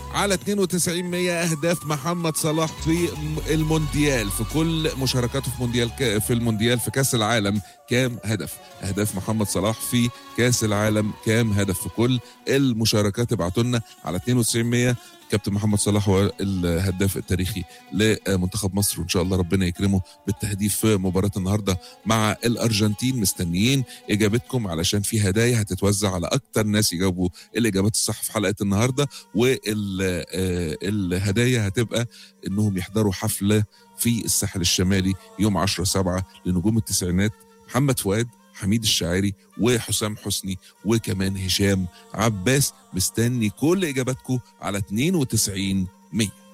على 92 100 اهداف محمد صلاح في المونديال في كل مشاركاته في مونديال ك... في المونديال في كاس العالم كام هدف اهداف محمد صلاح في كاس العالم كام هدف في كل المشاركات ابعتوا لنا على 92 100 كابتن محمد صلاح هو الهداف التاريخي لمنتخب مصر وان شاء الله ربنا يكرمه بالتهديف في مباراه النهارده مع الارجنتين مستنيين اجابتكم علشان في هدايا هتتوزع على اكتر ناس يجاوبوا الاجابات الصح في حلقه النهارده والهدايا هتبقى انهم يحضروا حفله في الساحل الشمالي يوم 10 7 لنجوم التسعينات محمد فؤاد حميد الشاعري وحسام حسني وكمان هشام عباس مستني كل اجاباتكم على 92 100